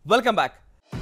welcome back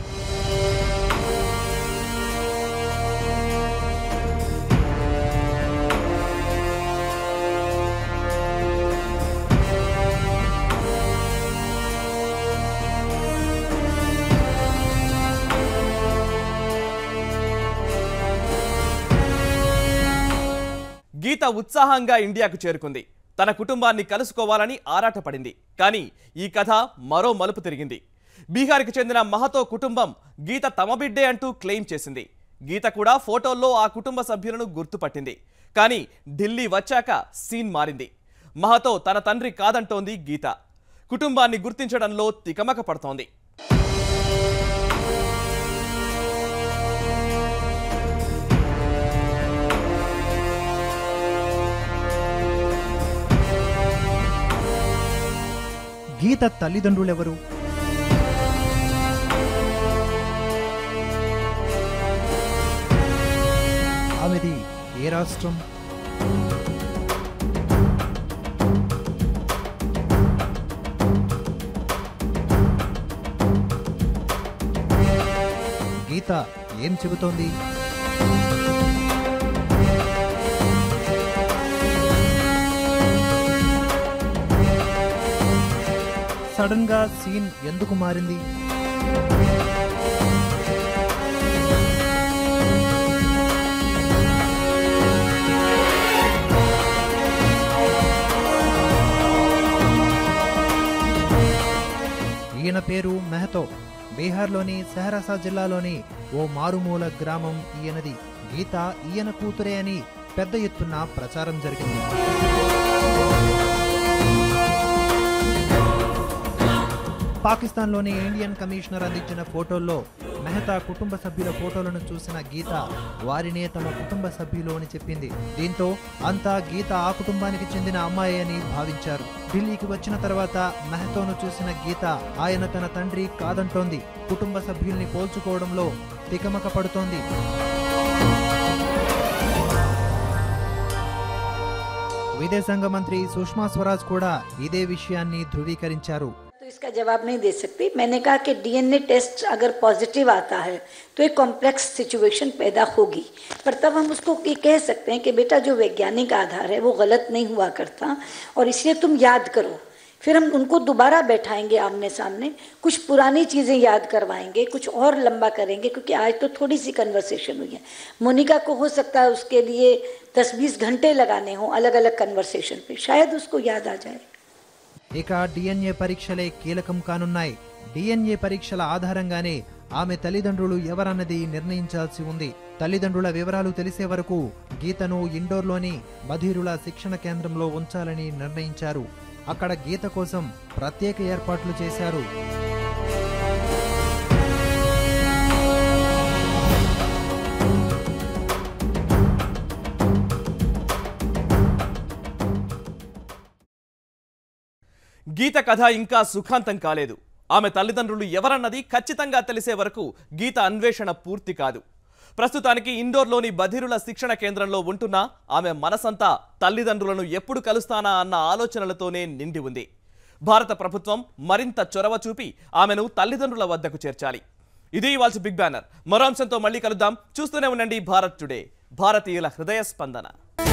గీత ఉత్సాహంగా ఇండియాకు చేరుకుంది తన కుటుంబాన్ని కలుసుకోవాలని ఆరాటపడింది కానీ ఈ కథ మరో మలుపు తిరిగింది బీహార్కి చెందిన మహతో కుటుంబం గీత తమ బిడ్డే అంటూ క్లెయిమ్ చేసింది గీత కూడా ఫోటోల్లో ఆ కుటుంబ సభ్యులను గుర్తుపట్టింది కానీ ఢిల్లీ వచ్చాక సీన్ మారింది మహతో తన తండ్రి కాదంటోంది గీత కుటుంబాన్ని గుర్తించడంలో తికమక పడుతోంది గీత తల్లిదండ్రులెవరు ఆమెది ఏ రాష్ట్రం గీత ఏం చెబుతోంది సడన్ గా సీన్ ఎందుకు మారింది ఈయన పేరు మెహతో బీహార్లోని సెహరసా జిల్లాలోని ఓ మారుమూల గ్రామం ఈయనది గీత ఈయన కూతురే అని పెద్ద ఎత్తున ప్రచారం జరిగింది పాకిస్తాన్లోని ఇండియన్ కమిషనర్ అందించిన ఫోటోల్లో మెహతా కుటుంబ సభ్యుల ఫోటోలను చూసిన గీత వారినే తమ కుటుంబ సభ్యులు అని చెప్పింది దీంతో అంతా గీత ఆ కుటుంబానికి చెందిన అమ్మాయి అని భావించారు ఢిల్లీకి వచ్చిన తర్వాత మెహతోను చూసిన గీత ఆయన తన తండ్రి కాదంటోంది కుటుంబ సభ్యుల్ని పోల్చుకోవడంలో తికమక పడుతోంది విదేశాంగ మంత్రి సుష్మా స్వరాజ్ కూడా ఇదే విషయాన్ని ధృవీకరించారు तो इसका जवाब नहीं दे सकती मैंने कहा कि डीएनए टेस्ट अगर पॉजिटिव आता है तो एक कॉम्प्लेक्स सिचुएशन पैदा होगी पर तब हम उसको ये कह सकते हैं कि बेटा जो वैज्ञानिक आधार है वो गलत नहीं हुआ करता और इसलिए तुम याद करो फिर हम उनको दोबारा बैठाएंगे आमने सामने कुछ पुरानी चीज़ें याद करवाएंगे कुछ और लंबा करेंगे क्योंकि आज तो थोड़ी सी कन्वर्सेशन हुई है मोनिका को हो सकता है उसके लिए दस बीस घंटे लगाने हों अलग अलग कन्वर्सेशन पे शायद उसको याद आ जाए ఇక డిఎన్ఏ పరీక్షలే కీలకం కానున్నాయి డిఎన్ఏ పరీక్షల ఆధారంగానే ఆమె తల్లిదండ్రులు ఎవరన్నది నిర్ణయించాల్సి ఉంది తల్లిదండ్రుల వివరాలు తెలిసే వరకు గీతను ఇండోర్లోని బధీరుల శిక్షణ కేంద్రంలో ఉంచాలని నిర్ణయించారు అక్కడ గీత కోసం ప్రత్యేక ఏర్పాట్లు చేశారు గీత కథ ఇంకా సుఖాంతం కాలేదు ఆమె తల్లిదండ్రులు ఎవరన్నది ఖచ్చితంగా తెలిసే వరకు గీత అన్వేషణ పూర్తి కాదు ప్రస్తుతానికి ఇండోర్లోని బధిరుల శిక్షణ కేంద్రంలో ఉంటున్న ఆమె మనసంతా తల్లిదండ్రులను ఎప్పుడు కలుస్తానా అన్న ఆలోచనలతోనే నిండి ఉంది భారత ప్రభుత్వం మరింత చొరవ చూపి ఆమెను తల్లిదండ్రుల వద్దకు చేర్చాలి ఇది ఇవాల్సి బిగ్ బ్యానర్ మరో అంశంతో మళ్ళీ కలుద్దాం చూస్తూనే ఉండండి భారత్ టుడే భారతీయుల హృదయ స్పందన